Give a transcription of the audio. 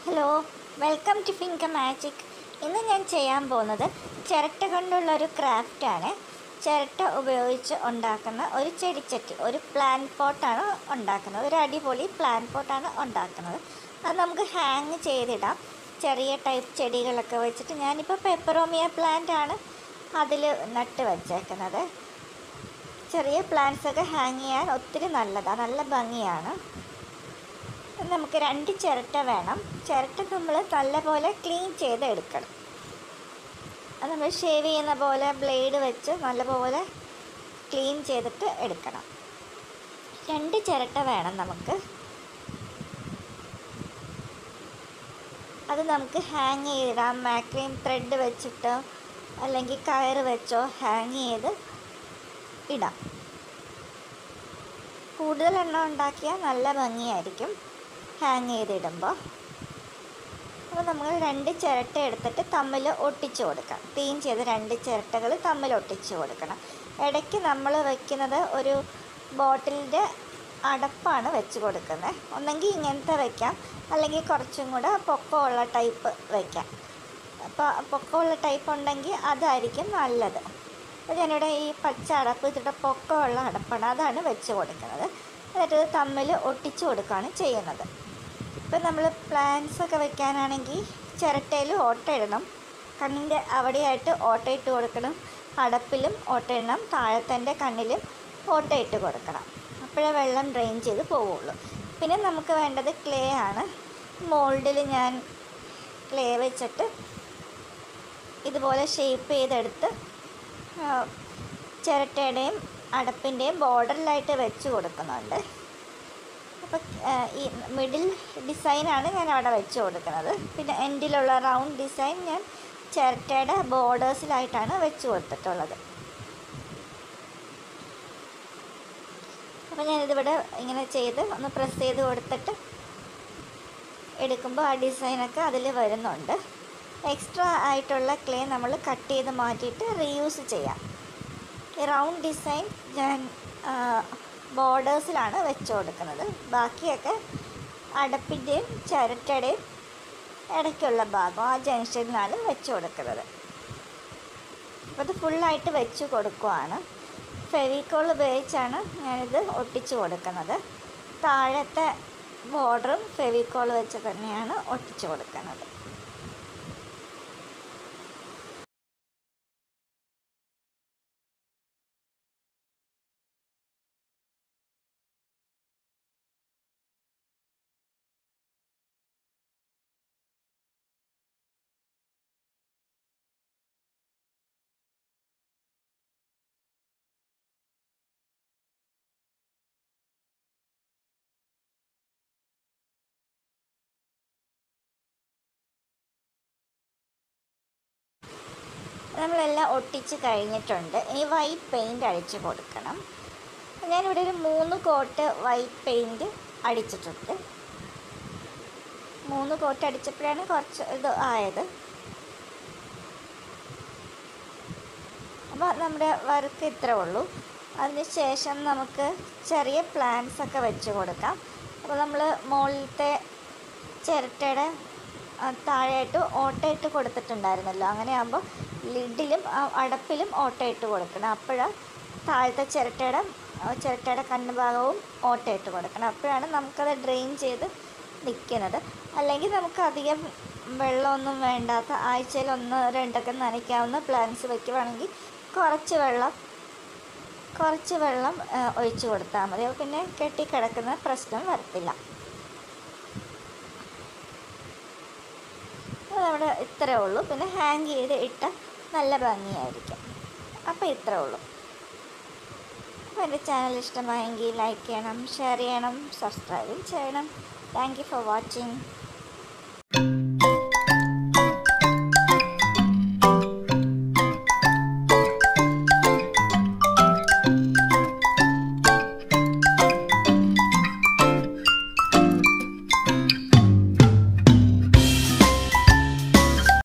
hello welcome to ഫിങ്ക magic ഇന്ന് ഞാൻ ചെയ്യാൻ പോകുന്നത് ചിരട്ട കൊണ്ടുള്ള ഒരു ക്രാഫ്റ്റാണ് ചിരട്ട ഉപയോഗിച്ച് ഉണ്ടാക്കുന്ന ഒരു ചെടിച്ചട്ടി ഒരു പ്ലാൻ പോട്ടാണ് ഉണ്ടാക്കുന്നത് ഒരു അടിപൊളി പ്ലാൻ പോട്ടാണ് ഉണ്ടാക്കുന്നത് അത് നമുക്ക് ഹാങ് ചെയ്തിടാം ചെറിയ ടൈപ്പ് ചെടികളൊക്കെ വെച്ചിട്ട് ഞാനിപ്പോൾ പെപ്പറോമിയ പ്ലാന്റ് ആണ് അതിൽ നട്ട് വച്ചേക്കുന്നത് ചെറിയ പ്ലാന്റ്സ് ഒക്കെ ഹാങ് ചെയ്യാൻ ഒത്തിരി നല്ലതാണ് നല്ല ഭംഗിയാണ് നമുക്ക് രണ്ട് ചിരട്ട വേണം ചിരട്ട നമ്മൾ നല്ലപോലെ ക്ലീൻ ചെയ്ത് എടുക്കണം അത് നമ്മൾ ഷേവ് ചെയ്യുന്ന പോലെ ബ്ലേഡ് വെച്ച് നല്ലപോലെ ക്ലീൻ ചെയ്തിട്ട് എടുക്കണം രണ്ട് ചിരട്ട വേണം നമുക്ക് അത് നമുക്ക് ഹാങ് ചെയ്തിടാം മാക്രീം ത്രെഡ് വെച്ചിട്ടോ അല്ലെങ്കിൽ കയറ് വെച്ചോ ഹാങ് ചെയ്ത് ഇടാം കൂടുതൽ എണ്ണം ഉണ്ടാക്കിയാൽ നല്ല ഭംഗിയായിരിക്കും ഹാങ് ചെയ്തിടുമ്പോൾ അപ്പോൾ നമ്മൾ രണ്ട് ചിരട്ട എടുത്തിട്ട് തമ്മിൽ ഒട്ടിച്ചു കൊടുക്കാം ക്ലീൻ ചെയ്ത് രണ്ട് ചിരട്ടകൾ തമ്മിൽ ഒട്ടിച്ചു കൊടുക്കണം ഇടയ്ക്ക് നമ്മൾ വയ്ക്കുന്നത് ഒരു ബോട്ടിലിൻ്റെ അടപ്പാണ് വെച്ച് കൊടുക്കുന്നത് ഒന്നെങ്കിൽ ഇങ്ങനത്തെ വയ്ക്കാം അല്ലെങ്കിൽ കുറച്ചും കൂടെ പൊക്കമുള്ള ടൈപ്പ് വയ്ക്കാം അപ്പോൾ പൊക്കമുള്ള ടൈപ്പ് ഉണ്ടെങ്കിൽ അതായിരിക്കും നല്ലത് അപ്പോൾ ഞാനിവിടെ ഈ പച്ച അടപ്പ് ഇതിൻ്റെ പൊക്കമുള്ള അടപ്പാണ് അതാണ് വെച്ച് കൊടുക്കുന്നത് എന്നിട്ട് ഇത് തമ്മിൽ ഒട്ടിച്ചു കൊടുക്കുകയാണ് ചെയ്യുന്നത് ഇപ്പം നമ്മൾ പ്ലാന്റ്സ് ഒക്കെ വെക്കാനാണെങ്കിൽ ചിരട്ടയിൽ ഓട്ട ഇടണം കണ്ണിൻ്റെ അവിടെയായിട്ട് ഓട്ട ഇട്ട് കൊടുക്കണം അടപ്പിലും ഓട്ട ഇടണം താഴത്തെ കണ്ണിലും ഓട്ട ഇട്ട് കൊടുക്കണം അപ്പോഴേ വെള്ളം ഡ്രെയിൻ ചെയ്ത് പോവുള്ളൂ പിന്നെ നമുക്ക് വേണ്ടത് ക്ലേ ആണ് മോൾഡിൽ ഞാൻ ക്ലേ വെച്ചിട്ട് ഇതുപോലെ ഷേപ്പ് ചെയ്തെടുത്ത് ചിരട്ടയുടെയും അടപ്പിൻ്റെയും ബോർഡറിലായിട്ട് വെച്ച് കൊടുക്കുന്നുണ്ട് അപ്പോൾ ഈ മിഡിൽ ഡിസൈനാണ് ഞാൻ അവിടെ വെച്ച് കൊടുക്കുന്നത് പിന്നെ എൻഡിലുള്ള റൗണ്ട് ഡിസൈൻ ഞാൻ ചിരട്ടയുടെ ബോർഡേഴ്സിലായിട്ടാണ് വെച്ച് കൊടുത്തിട്ടുള്ളത് അപ്പോൾ ഞാനിതിവിടെ ഇങ്ങനെ ചെയ്ത് ഒന്ന് പ്രസ് ചെയ്ത് കൊടുത്തിട്ട് എടുക്കുമ്പോൾ ആ ഡിസൈനൊക്കെ അതിൽ വരുന്നുണ്ട് എക്സ്ട്രാ ആയിട്ടുള്ള ക്ലേ നമ്മൾ കട്ട് ചെയ്ത് മാറ്റിയിട്ട് റീയൂസ് ചെയ്യാം ഈ റൗണ്ട് ഡിസൈൻ ഞാൻ ബോർഡേഴ്സിലാണ് വെച്ച് കൊടുക്കുന്നത് ബാക്കിയൊക്കെ അടപ്പിൻ്റെയും ചിരട്ടയുടെയും ഇടയ്ക്കുള്ള ഭാഗം ആ ജംഗ്ഷനിലാണ് വെച്ച് കൊടുക്കുന്നത് അപ്പോൾ അത് ഫുള്ളായിട്ട് വെച്ച് കൊടുക്കുവാണ് ഫെവിക്കോൾ ഉപയോഗിച്ചാണ് ഞാനിത് ഒട്ടിച്ച് കൊടുക്കുന്നത് താഴത്തെ ബോർഡറും ഫെവിക്കോൾ വെച്ച് തന്നെയാണ് ഒട്ടിച്ച് കൊടുക്കുന്നത് നമ്മളെല്ലാം ഒട്ടിച്ച് കഴിഞ്ഞിട്ടുണ്ട് ഇനി വൈറ്റ് പെയിൻറ് അടിച്ച് കൊടുക്കണം ഞാനിവിടെ ഒരു മൂന്ന് കോട്ട് വൈറ്റ് പെയിൻറ് അടിച്ചിട്ടുണ്ട് മൂന്ന് കോട്ട് അടിച്ചപ്പോഴാണ് കുറച്ച് ഇത് ആയത് അപ്പോൾ നമ്മുടെ വർക്ക് ഇത്രേ ഉള്ളൂ അതിന് ശേഷം നമുക്ക് ചെറിയ പ്ലാന്റ്സ് ഒക്കെ വെച്ച് കൊടുക്കാം അപ്പോൾ നമ്മൾ മുകളിലത്തെ ചിരട്ടയുടെ താഴെയായിട്ട് ഓട്ടയിട്ട് കൊടുത്തിട്ടുണ്ടായിരുന്നല്ലോ അങ്ങനെ ആകുമ്പോൾ ലിഡിലും അടപ്പിലും ഓട്ടയിട്ട് കൊടുക്കണം അപ്പോഴാണ് താഴത്തെ ചിരട്ടയുടെ ചിരട്ടയുടെ കണ്ണുഭാഗവും ഓട്ടയിട്ട് കൊടുക്കണം അപ്പോഴാണ് നമുക്കത് ഡ്രെയിൻ ചെയ്ത് നിൽക്കുന്നത് അല്ലെങ്കിൽ നമുക്ക് അധികം വെള്ളമൊന്നും വേണ്ടാത്ത ആഴ്ചയിൽ ഒന്ന് രണ്ടൊക്കെ നനയ്ക്കാവുന്ന പ്ലാന്റ്സ് വയ്ക്കുവാണെങ്കിൽ കുറച്ച് വെള്ളം കുറച്ച് വെള്ളം ഒഴിച്ച് കൊടുത്താൽ മതി അപ്പോൾ പിന്നെ കെട്ടിക്കിടക്കുന്ന പ്രശ്നം വരത്തില്ല നമ്മുടെ ഇത്രേ ഉള്ളൂ പിന്നെ ഹാങ് ചെയ്ത് ഇട്ട നല്ല ഭംഗിയായിരിക്കും അപ്പോൾ ഇത്രേ ഉള്ളൂ അപ്പോൾ എൻ്റെ ചാനൽ ഇഷ്ടമായെങ്കിൽ ലൈക്ക് ചെയ്യണം ഷെയർ ചെയ്യണം സബ്സ്ക്രൈബും ചെയ്യണം താങ്ക് യു ഫോർ വാച്ചിങ്